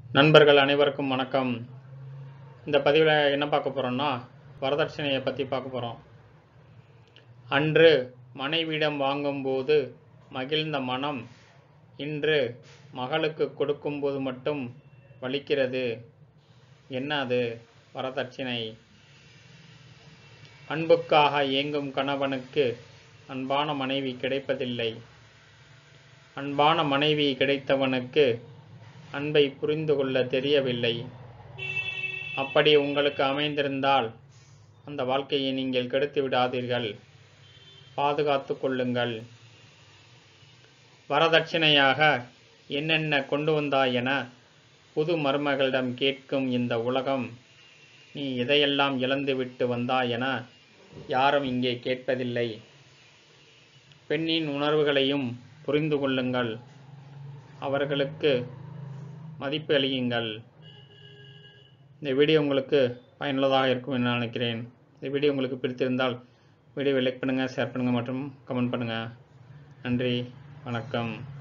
நண்பர்கள் அனைவருக்கும் வணக்கம் இந்த பதிவில் என்ன பார்க்க போகிறோம்னா வரதட்சணையை பற்றி பார்க்க போகிறோம் அன்று மனைவியிடம் வாங்கும்போது மகிழ்ந்த மனம் இன்று மகளுக்கு கொடுக்கும்போது மட்டும் வலிக்கிறது என்ன அது வரதட்சணை அன்புக்காக ஏங்கும் கணவனுக்கு அன்பான மனைவி கிடைப்பதில்லை அன்பான மனைவி கிடைத்தவனுக்கு அன்பை புரிந்து கொள்ள தெரியவில்லை அப்படி உங்களுக்கு அமைந்திருந்தால் அந்த வாழ்க்கையை நீங்கள் கெடுத்து விடாதீர்கள் பாதுகாத்து கொள்ளுங்கள் வரதட்சணையாக என்னென்ன கொண்டு வந்தாய் என புது மருமகளிடம் கேட்கும் இந்த உலகம் நீ எதையெல்லாம் இழந்துவிட்டு வந்தாய் என யாரும் இங்கே கேட்பதில்லை பெண்ணின் உணர்வுகளையும் புரிந்து கொள்ளுங்கள் அவர்களுக்கு மதிப்பு அளியுங்கள் இந்த வீடியோ உங்களுக்கு பயனுள்ளதாக இருக்கும் என்று நினைக்கிறேன் இந்த வீடியோ உங்களுக்கு பிடித்திருந்தால் வீடியோவை லைக் பண்ணுங்கள் ஷேர் பண்ணுங்கள் மற்றும் கமெண்ட் பண்ணுங்கள் நன்றி வணக்கம்